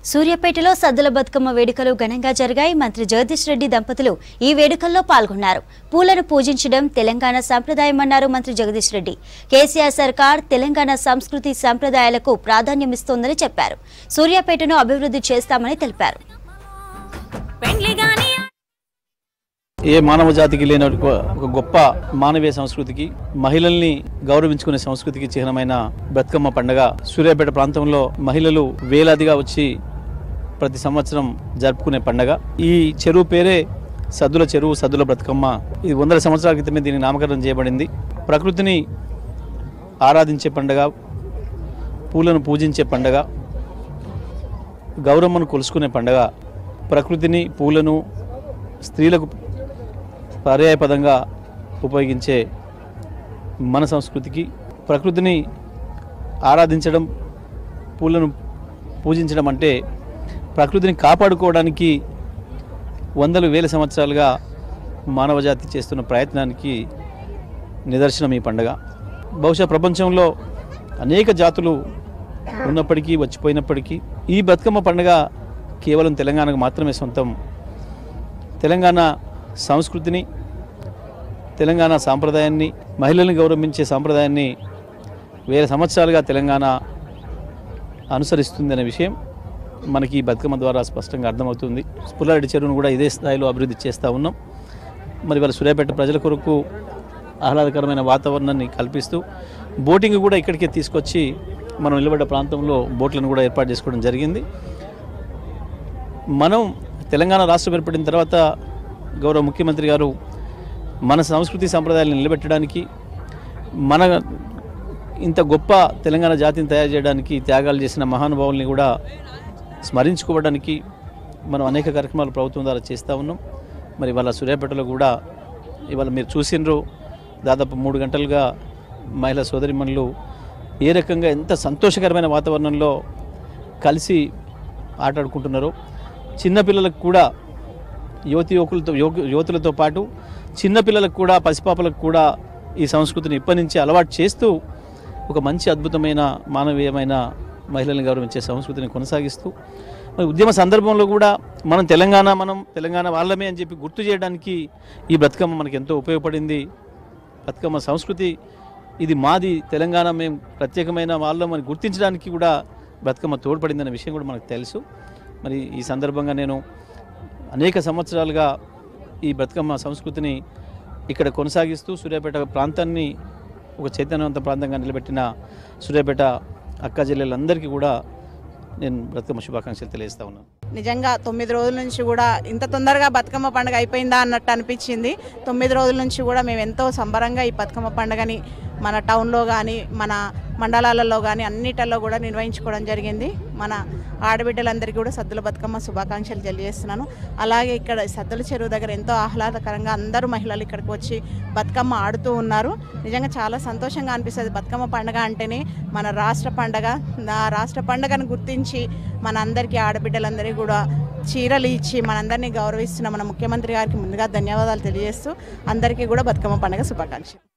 సూర్యాపేటలో సద్దుల బతుకమ్మ వేడుకలు ఘనంగా జరిగాయి మంత్రి జగదీష్ రెడ్డి దంపతులు ఈ వేడుకల్లో పాల్గొన్నారు పూలను పూజించడం తెలంగాణ సంప్రదాయమన్నారు మంత్రి జగదీష్ రెడ్డి కేసీఆర్ సర్కార్ తెలంగాణ సంస్కృతి సంప్రదాయాలకు ప్రాధాన్యమిస్తోందని చెప్పారు సూర్యాపేటను అభివృద్ధి చేస్తామని తెలిపారు పెండ్లి గాని ఏ మానవ జాతికి లేని ఒక ఒక గొప్ప మానవీయ సంస్కృతికి మహిళల్ని గౌరవించుకునే సంస్కృతికి చిహ్నమైన బతుకమ్మ పండుగ సూర్యాపేట ప్రాంతంలో మహిళలు వేలాదిగా వచ్చి ప్రతి సంవత్సరం జరుపుకునే పండగ ఈ చెరువు పేరే సద్దుల చెరువు సద్దుల బ్రతుకమ్మ ఇది వందల సంవత్సరాల క్రితమే దీనికి నామకరణం చేయబడింది ప్రకృతిని ఆరాధించే పండగ పూలను పూజించే పండగ గౌరమ్మను కొలుసుకునే పండగ ప్రకృతిని పూలను స్త్రీలకు పర్యాయపదంగా ఉపయోగించే మన సంస్కృతికి ప్రకృతిని ఆరాధించడం పూలను పూజించడం అంటే ప్రకృతిని కాపాడుకోవడానికి వందలు వేల సంవత్సరాలుగా మానవజాతి చేస్తున్న ప్రయత్నానికి నిదర్శనం ఈ పండుగ బహుశా ప్రపంచంలో అనేక జాతులు ఉన్నప్పటికీ వచ్చిపోయినప్పటికీ ఈ బతుకమ్మ పండుగ కేవలం తెలంగాణకు మాత్రమే సొంతం తెలంగాణ సంస్కృతిని తెలంగాణ సాంప్రదాయాన్ని మహిళల్ని గౌరవించే సాంప్రదాయాన్ని వేల సంవత్సరాలుగా తెలంగాణ అనుసరిస్తుంది అనే విషయం మనకి ఈ బతుకమ్మ ద్వారా స్పష్టంగా అర్థమవుతుంది పుల్లారెడ్డి చెరువును కూడా ఇదే స్థాయిలో అభివృద్ధి చేస్తూ ఉన్నాం మరి వాళ్ళ సూర్యాపేట ప్రజల కొరకు ఆహ్లాదకరమైన వాతావరణాన్ని కల్పిస్తూ బోటింగ్ కూడా ఇక్కడికే తీసుకొచ్చి మనం నిలబడ్డ ప్రాంతంలో బోట్లను కూడా ఏర్పాటు చేసుకోవడం జరిగింది మనం తెలంగాణ రాష్ట్రం ఏర్పడిన తర్వాత గౌరవ ముఖ్యమంత్రి గారు మన సంస్కృతి సంప్రదాయాలను నిలబెట్టడానికి మన ఇంత గొప్ప తెలంగాణ జాతిని తయారు చేయడానికి త్యాగాలు చేసిన మహానుభావుల్ని కూడా స్మరించుకోవడానికి మనం అనేక కార్యక్రమాలు ప్రభుత్వం ద్వారా చేస్తూ ఉన్నాం మరి ఇవాళ సూర్యాపేటలో కూడా ఇవాళ మీరు చూసినరు దాదాపు మూడు గంటలుగా మహిళా సోదరిమణులు ఏ రకంగా ఎంత సంతోషకరమైన వాతావరణంలో కలిసి ఆటాడుకుంటున్నారో చిన్నపిల్లలకు కూడా యువతి యువకులతో యువకు- యువతులతో పాటు చిన్నపిల్లలకు కూడా పసిపాపలకు కూడా ఈ సంస్కృతిని ఇప్పటి నుంచి అలవాటు చేస్తూ ఒక మంచి అద్భుతమైన మానవీయమైన మహిళల్ని గౌరవించే సంస్కృతిని కొనసాగిస్తూ మరి ఉద్యమ సందర్భంలో కూడా మనం తెలంగాణ మనం తెలంగాణ వాళ్ళమే అని చెప్పి గుర్తు చేయడానికి ఈ బతుకమ్మ మనకి ఎంతో ఉపయోగపడింది బతుకమ్మ సంస్కృతి ఇది మాది తెలంగాణ మేము ప్రత్యేకమైన వాళ్ళం అని గుర్తించడానికి కూడా బతుకమ్మ తోడ్పడిందనే విషయం కూడా మనకు తెలుసు మరి ఈ సందర్భంగా నేను అనేక సంవత్సరాలుగా ఈ బతుకమ్మ సంస్కృతిని ఇక్కడ కొనసాగిస్తూ సూర్యాపేట ప్రాంతాన్ని ఒక చైతన్యవంత ప్రాంతంగా నిలబెట్టిన సూర్యాపేట అక్క చెల్లెలందరికీ కూడా నేను బతుకమ్మ శుభాకాంక్షలు తెలియజేస్తా ఉన్నాను నిజంగా తొమ్మిది రోజుల నుంచి కూడా ఇంత తొందరగా బతుకమ్మ పండుగ అయిపోయిందా అన్నట్టు అనిపించింది తొమ్మిది రోజుల నుంచి కూడా మేము ఎంతో సంబరంగా ఈ బతుకమ్మ పండుగని మన టౌన్లో కానీ మన మండలాలలో కానీ అన్నిటిలో కూడా నిర్వహించుకోవడం జరిగింది మన ఆడబిడ్డలందరికీ కూడా సద్దుల బతుకమ్మ శుభాకాంక్షలు తెలియజేస్తున్నాను అలాగే ఇక్కడ సద్దుల చెరువు దగ్గర ఎంతో ఆహ్లాదకరంగా అందరూ మహిళలు ఇక్కడికి వచ్చి బతుకమ్మ ఆడుతూ ఉన్నారు నిజంగా చాలా సంతోషంగా అనిపిస్తుంది బతుకమ్మ పండుగ అంటేనే మన రాష్ట్ర పండగ ఆ రాష్ట్ర పండగను గుర్తించి మన అందరికీ ఆడబిడ్డలందరికీ కూడా చీరలు ఇచ్చి మనందరినీ గౌరవిస్తున్న మన ముఖ్యమంత్రి గారికి ముందుగా ధన్యవాదాలు తెలియజేస్తూ అందరికీ కూడా బతుకమ్మ పండుగ శుభాకాంక్షలు